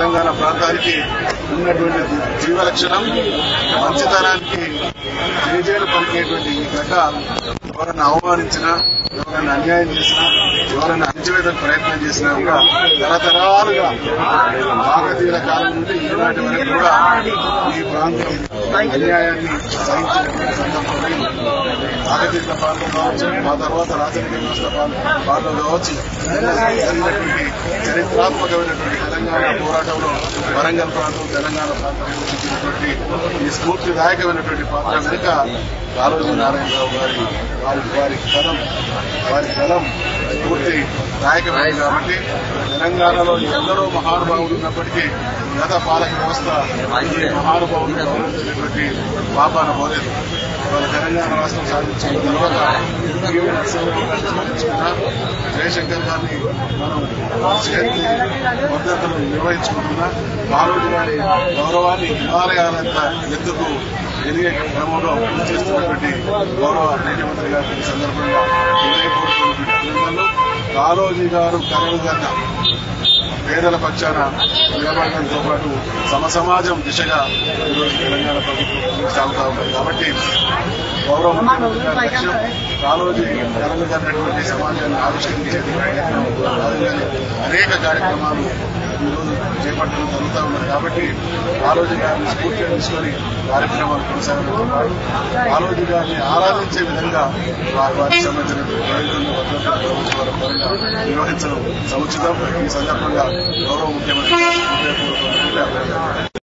తెలంగాణ ప్రాంతానికి ఉన్నటువంటి జీవలక్షణం మంచితనానికి జేజేలు పలికేటువంటి ఈ గడ్డ ఎవరన్నా అవమానించినా ఎవరైనా అన్యాయం చేసినా ఎవరైనా అణచివేతకు ప్రయత్నం చేసినా కూడా తరతరాలుగా కాకతీయుల కాలం నుండి ఈనాటి వరకు కూడా ఈ ప్రాంతం అన్యాయాన్ని సహించినటువంటి సందర్భంలో కాకతీయుల పాలన కావచ్చు ఆ తర్వాత రాజకీయ వ్యవస్థ పాలన పాలన కావచ్చు జరిగినటువంటి చరిత్రాత్మకమైనటువంటి తెలంగాణ పోరాటంలో వరంగల్ ప్రాంతం తెలంగాణ ప్రాంతం నిర్వహించినటువంటి ఈ స్ఫూర్తిదాయకమైనటువంటి పాత్ర వెనుక కాళోజీ నారాయణరావు గారి వారి వారి కథం వారి కలం పూర్తి నాయకమైంది కాబట్టి తెలంగాణలో ఎందరో మహానుభావులు ఉన్నప్పటికీ గత పాలక వ్యవస్థ ఈ మహానుభావులు గౌరవించినటువంటి పాపాన పోలేదు వాళ్ళ తెలంగాణ రాష్ట్రం సాధించిన తర్వాత పివి నరసింహరావు గారిని స్మరించుకున్నా జయశంకర్ గారిని మనం స్మరించి మద్దతులు నిర్వహించుకుంటున్నా కాళోజీ గారి గౌరవాన్ని హిమాలయాలంత ఎత్తుకు ఎదిగే క్రమంలో చేస్తున్నటువంటి గౌరవ ముఖ్యమంత్రి గారి ఈ సందర్భంగా హృదయపూర్వకమైనటువంటి అభినందనలు కాళోజీ గారు కలలు కన్నా పేదల పక్షాన నిలబడడంతో పాటు సమ సమాజం దిశగా ఈరోజు తెలంగాణ ప్రభుత్వం సాగుతా ఉంది కాబట్టి గౌరవ ముఖ్యమంత్రి గారి లక్ష్యం కాళోజీ కలలు కన్నటువంటి సమాజాన్ని ఆవిష్కరించేది భాగంగానే అనేక కార్యక్రమాలు ఈరోజు చేపట్టడం జరుగుతూ ఉన్నది కాబట్టి కాళోజీ గారిని స్ఫూర్తిగా తీసుకొని కార్యక్రమాలు కొనసాగడంతో పాటు కాళోజీ గారిని ఆరాధించే విధంగా వారి వారికి సంబంధించినటువంటి ప్రయోజనాలు భద్రతలు ప్రభుత్వాల పరంగా నిర్వహించడం సముచితం ఈ సందర్భంగా గౌరవ ముఖ్యమంత్రి హృదయపూర్వక అభినందనలు.